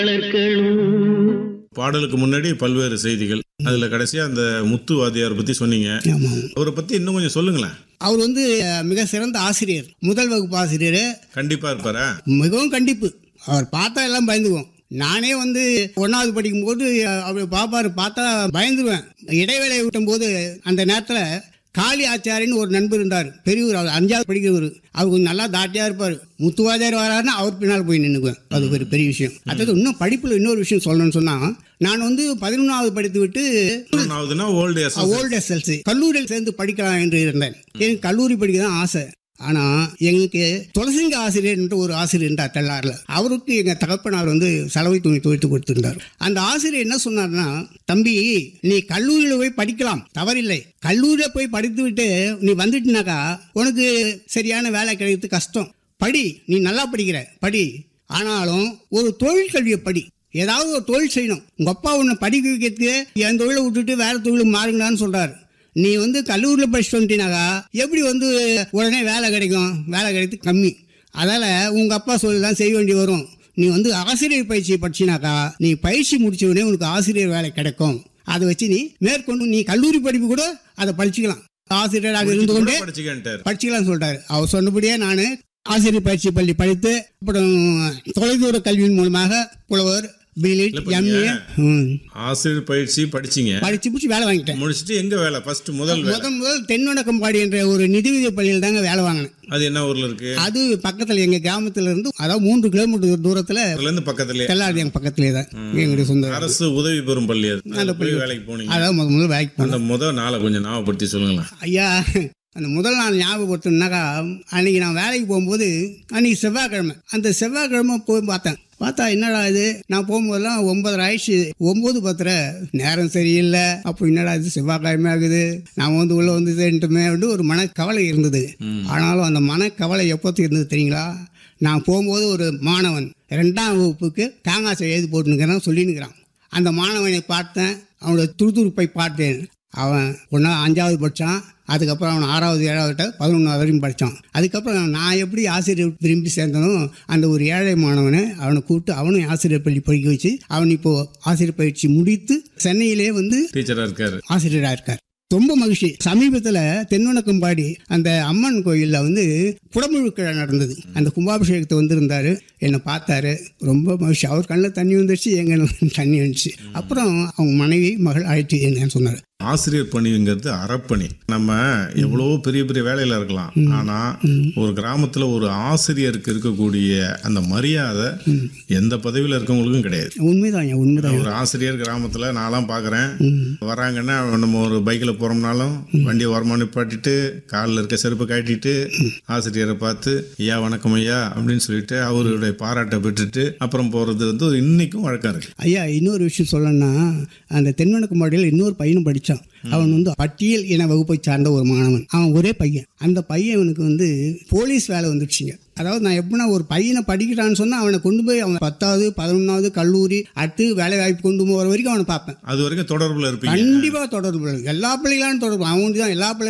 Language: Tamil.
பாடலுக்கு முன்னாடி பல்வேறு செய்திகள் அதுல கடைசியா அந்த முத்து வாத்தியார் பத்தி சொன்னீங்க ஆமாம் அவரை பத்தி இன்னும் கொஞ்சம் சொல்லுங்களேன் அவர் வந்து அஹ், மிக சிறந்த ஆசிரியர் முதல் வகுப்பு ஆசிரியர் கண்டிப்பா இருப்பாரா மிகவும் கண்டிப்பு அவர் பார்த்தா எல்லாம் பயந்துக்குவோம் நானே வந்து ஒன்றாவது படிக்கும்போது அஹ், அவர் பாப்பாரு பார்த்தா பயந்துருவேன் இடைவேளை விட்டும் போது அந்த நேரத்தில் காளி ஆச்சாரின்னு ஒரு நண்பர் இருந்தார் பெரியவர் அவர் அஞ்சாவது படிக்கிறவர் அவர் கொஞ்சம் நல்லா தாட்டியாக இருப்பார் முத்துவாதியார் வராருன்னா அவர் பின்னால் போய் நின்றுக்குவேன் அது ஒரு பெரிய விஷயம் அதாவது இன்னும் படிப்பில் இன்னொரு விஷயம் சொல்லணும்னு சொன்னால் நான் வந்து பதினொன்றாவது படித்து விட்டு ஆகுதுன்னா ஓல்டு எஸ் ஓல்டு எஸ்எல்சி கல்லூரியில் சேர்ந்து படிக்கலாம் என்று இருந்தேன் எனக்கு கல்லூரி படிக்க தான் ஆசை ஆனா எங்களுக்கு துளசிங்க ஆசிரியர் என்று ஒரு ஆசிரியர் இருந்தார் தெள்ளாறுல அவருக்கு எங்க தகப்பனார் வந்து சலவை துணி துவைத்து கொடுத்திருந்தார் அந்த ஆசிரியர் என்ன சொன்னார்னா தம்பி நீ கல்லூரியில் போய் படிக்கலாம் தவறில்லை கல்லூரியில போய் படித்து விட்டு நீ வந்துட்டினாக்கா உனக்கு சரியான வேலை கிடைக்கிறது கஷ்டம் படி நீ நல்லா படிக்கிற படி ஆனாலும் ஒரு தொழில் கல்வியை படி ஏதாவது ஒரு தொழில் செய்யணும் உங்க அப்பா உன்னை படிக்க வைக்கிறதுக்கு என் தொழிலை விட்டுட்டு வேற தொழிலுக்கு மாறுங்கடான்னு சொல்றாரு நீ வந்து கல்லூரியில் படிச்சுட்டு வந்துட்டீனாக்கா எப்படி வந்து உடனே வேலை கிடைக்கும் வேலை கிடைக்கிறது கம்மி அதால் உங்கள் அப்பா சொல்லி தான் செய்ய வேண்டி வரும் நீ வந்து ஆசிரியர் பயிற்சி படிச்சினாக்கா நீ பயிற்சி முடிச்ச உடனே உனக்கு ஆசிரியர் வேலை கிடைக்கும் அதை வச்சு நீ மேற்கொண்டு நீ கல்லூரி படிப்பு கூட அதை படிச்சுக்கலாம் ஆசிரியராக இருந்து கொண்டே படிச்சுக்கிட்டாரு படிச்சுக்கலாம் சொல்லிட்டாரு அவர் சொன்னபடியே நான் ஆசிரியர் பயிற்சி பள்ளி படித்து அப்புறம் தொலைதூர கல்வியின் மூலமாக புலவர் பிலிட் இல்ல, இப்ப எம்ஏ ஆசிரியர் பயிற்சி படிச்சீங்க படிச்சு முடிச்சு வேலை வாங்கிட்டேன் முடிச்சிட்டு எங்க வேலை ஃபர்ஸ்ட் முதல் வேலை முதல் முதல் தென்வடக்கம்பாடி என்ற ஒரு நிதியுதவி பள்ளியில் தாங்க வேலை வாங்கினேன் அது என்ன ஊர்ல இருக்கு அது பக்கத்தில் எங்கள் கிராமத்துல இருந்து அதாவது மூன்று கிலோமீட்டர் தூரத்தில் அதுல இருந்து பக்கத்துலயே தெல்லாடி எங்கள் பக்கத்துலேயே தான் எங்களுடைய சொந்த அரசு உதவி பெறும் பள்ளி அது அதுல போய் வேலைக்கு போனீங்க அதாவது முதல் முதல் வேலைக்கு போனேன் அந்த முத நாளை கொஞ்சம் ஞாபகப்படுத்தி சொல்லுங்களேன் ஐயா அந்த முதல் நாள் ஞாபகப்படுத்தணுனாக்கா அன்னைக்கு நான் வேலைக்கு போகும்போது அன்னைக்கு செவ்வாய்க்கிழமை அந்த செவ்வாய்க்கிழமை போய் பார்த்தேன் பார்த்தா என்னடா இது நான் போகும்போதெல்லாம் ஒன்பதரை ஆயிடுச்சு ஒம்பது பத்தரை நேரம் சரியில்லை அப்போ என்னடா இது செவ்வாய்க்கிழமை ஆகுது நான் வந்து உள்ளே வந்துட்டுமே வந்து ஒரு மனக்கவலை இருந்தது ஆனாலும் அந்த மனக்கவலை எப்போத்து இருந்தது தெரியுங்களா நான் போகும்போது ஒரு மாணவன் ரெண்டாம் வகுப்புக்கு காங்காசை எழுதி போட்டுனுக்கிறான் சொல்லினுக்கிறான் அந்த மாணவனை பார்த்தேன் அவனோட துருதுருப்பை பார்த்தேன் அவன் ஒன்றா அஞ்சாவது படித்தான் அதுக்கப்புறம் அவன் ஆறாவது ஏழாவது பதினொன்றாவது வரைக்கும் படித்தான் அதுக்கப்புறம் நான் எப்படி ஆசிரியர் விரும்பி சேர்ந்தனோ அந்த ஒரு ஏழை மாணவனை அவனை கூப்பிட்டு அவனும் ஆசிரியர் பள்ளி படிக்க வச்சு அவன் இப்போ ஆசிரியர் பயிற்சி முடித்து சென்னையிலே வந்து டீச்சரா இருக்காரு ஆசிரியராக இருக்கார் ரொம்ப மகிழ்ச்சி சமீபத்தில் தென்வணக்கம்பாடி அந்த அம்மன் கோயிலில் வந்து புடமுழுக்கிழ நடந்தது அந்த கும்பாபிஷேகத்தை வந்திருந்தாரு என்னை பார்த்தாரு ரொம்ப மகிழ்ச்சி அவர் கண்ணில் தண்ணி வந்துருச்சு எங்க கண்ணுல தண்ணி வந்துச்சு அப்புறம் அவங்க மனைவி மகள் அழைச்சி என்னன்னு சொன்னார் ஆசிரியர் பணிங்கிறது அறப்பணி நம்ம எவ்வளவோ பெரிய பெரிய வேலையில இருக்கலாம் ஆனா ஒரு கிராமத்துல ஒரு ஆசிரியருக்கு இருக்கக்கூடிய அந்த மரியாதை எந்த பதவியில இருக்கவங்களுக்கும் கிடையாது உண்மைதான் ஐயா, உண்மைதான் ஒரு ஆசிரியர் கிராமத்துல நான்லாம் பாக்குறேன் வராங்கன்னா நம்ம ஒரு பைக்ல போறோம்னாலும் வண்டியை ஓரமா நிப்பாட்டிட்டு காலில் இருக்க செருப்பை கட்டிட்டு ஆசிரியரை பார்த்து ஐயா வணக்கம் ஐயா அப்படின்னு சொல்லிட்டு அவருடைய பாராட்டை பெற்றுட்டு அப்புறம் போறது வந்து இன்னைக்கும் வழக்கம் இருக்கு ஐயா இன்னொரு விஷயம் சொல்லணும்னா அந்த தென்வணக்கம்பாடியில் இன்னொரு பையனும் படித்தான் அவன் வந்து பட்டியல் இன வகுப்பை சார்ந்த ஒரு மாணவன் அவன் ஒரே பையன் அந்த பையனுக்கு வந்து போலீஸ் வேலை வந்துடுச்சுங்க அதாவது நான் எப்படின்னா ஒரு பையனை படிக்கிறான்னு சொன்னால் அவனை கொண்டு போய் அவன் பத்தாவது பதினொன்றாவது கல்லூரி அடுத்து வேலை வாய்ப்பு கொண்டு போகிற வரைக்கும் அவனை பார்ப்பேன் அது வரைக்கும் தொடர்புல இருப்பீங்க கண்டிப்பாக தொடர்பு எல்லா பிள்ளைகளாலும் தொடர்பு அவன் தான் எல்லா பிள்ளை